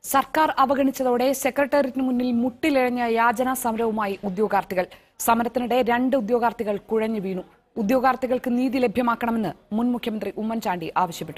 സർക്കാർ അവഗണിച്ചതോടെ സെക്രട്ടേറിയറ്റിന് മുന്നിൽ മുട്ടിലിഴഞ്ഞ യാചനാ സമരവുമായി ഉദ്യോഗാർത്ഥികൾ സമരത്തിനിടെ രണ്ട് ഉദ്യോഗാർത്ഥികൾ കുഴഞ്ഞു വീണു ഉദ്യോഗാർത്ഥികൾക്ക് നീതി ലഭ്യമാക്കണമെന്ന് മുൻ മുഖ്യമന്ത്രി ഉമ്മൻചാണ്ടി ആവശ്യപ്പെട്ടു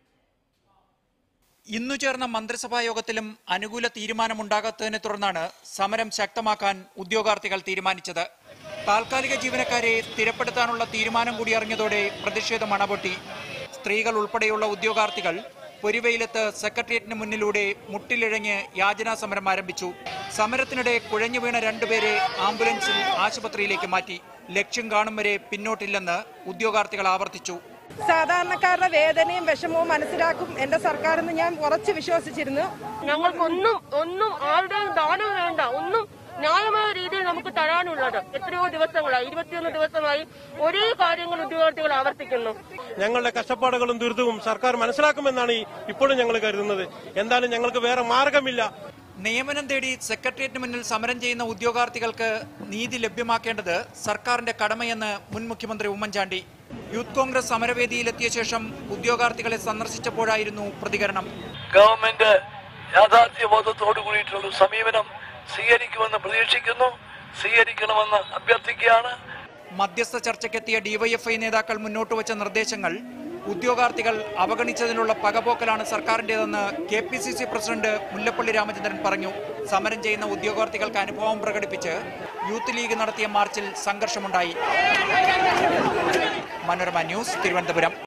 ഇന്നു ചേർന്ന മന്ത്രിസഭാ യോഗത്തിലും അനുകൂല തീരുമാനമുണ്ടാകാത്തതിനെ തുടർന്നാണ് സമരം ശക്തമാക്കാൻ ഉദ്യോഗാർത്ഥികൾ തീരുമാനിച്ചത് താൽക്കാലിക ജീവനക്കാരെ സ്ഥിരപ്പെടുത്താനുള്ള തീരുമാനം കൂടി അറിഞ്ഞതോടെ പ്രതിഷേധം അണപൊട്ടി സ്ത്രീകൾ ഉൾപ്പെടെയുള്ള ഉദ്യോഗാർത്ഥികൾ പൊരിവെയിലത്ത് സെക്രട്ടേറിയറ്റിന് മുന്നിലൂടെ മുട്ടിലിഴഞ്ഞ് യാചനാ സമരം ആരംഭിച്ചു സമരത്തിനിടെ കുഴഞ്ഞു വീണ രണ്ടുപേരെ ആംബുലൻസിൽ ആശുപത്രിയിലേക്ക് മാറ്റി ലക്ഷ്യം കാണും വരെ പിന്നോട്ടില്ലെന്ന് ഉദ്യോഗാർത്ഥികൾ ആവർത്തിച്ചു സാധാരണക്കാരുടെ വേദനയും വിഷമവും മനസ്സിലാക്കും എന്റെ സർക്കാരെന്ന് ഞാൻ ഉറച്ചു വിശ്വസിച്ചിരുന്നു ഞങ്ങൾക്കൊന്നും ഒന്നും ആരുടെയും ദാനം വേണ്ട ഒന്നും ന്യായമായ രീതിയിൽ നമുക്ക് തരാനുള്ളത് എത്രയോ ദിവസങ്ങളായി ഇരുപത്തിയൊന്ന് ദിവസമായി ഒരേ കാര്യങ്ങൾ ഉദ്യോഗാർത്ഥികൾ ആവർത്തിക്കുന്നു ഞങ്ങളുടെ കഷ്ടപ്പാടുകളും ദുരിതവും സർക്കാർ മനസ്സിലാക്കുമെന്നാണ് ഈ- ഇപ്പോഴും ഞങ്ങൾ കരുതുന്നത് എന്തായാലും ഞങ്ങൾക്ക് വേറെ മാർഗമില്ല നിയമനം തേടി സെക്രട്ടേറിയറ്റിന് മുന്നിൽ സമരം ചെയ്യുന്ന ഉദ്യോഗാർത്ഥികൾക്ക് നീതി ലഭ്യമാക്കേണ്ടത് സർക്കാരിന്റെ കടമയെന്ന് മുൻ മുഖ്യമന്ത്രി ഉമ്മൻചാണ്ടി യൂത്ത് കോൺഗ്രസ് സമരവേദിയിലെത്തിയ ശേഷം ഉദ്യോഗാർത്ഥികളെ സന്ദർശിച്ചപ്പോഴായിരുന്നു പ്രതികരണം ഗവൺമെന്റ് യാഥാർത്ഥ്യബോധത്തോടു കൂടിയിട്ടുള്ള ഒരു സമീപനം സ്വീകരിക്കുമെന്ന് പ്രതീക്ഷിക്കുന്നു സ്വീകരിക്കണമെന്ന് അഭ്യർത്ഥിക്കുകയാണ് മധ്യസ്ഥ ചർച്ചയ്ക്കെത്തിയ ഡിവൈഎഫ്ഐ നേതാക്കൾ മുന്നോട്ട് വച്ച നിർദ്ദേശങ്ങൾ ഉദ്യോഗാർത്ഥികൾ അവഗണിച്ചതിനുള്ള പകപോക്കലാണ് സർക്കാരിന്റേതെന്ന് K P C C president Mullappally Ramachandran പറഞ്ഞു സമരം ചെയ്യുന്ന ഉദ്യോഗാർത്ഥികൾക്ക് അനുഭവം പ്രകടിപ്പിച്ച് യൂത്ത് ലീഗ് നടത്തിയ മാർച്ചിൽ സംഘർഷമുണ്ടായി മനോരമ ന്യൂസ് തിരുവനന്തപുരം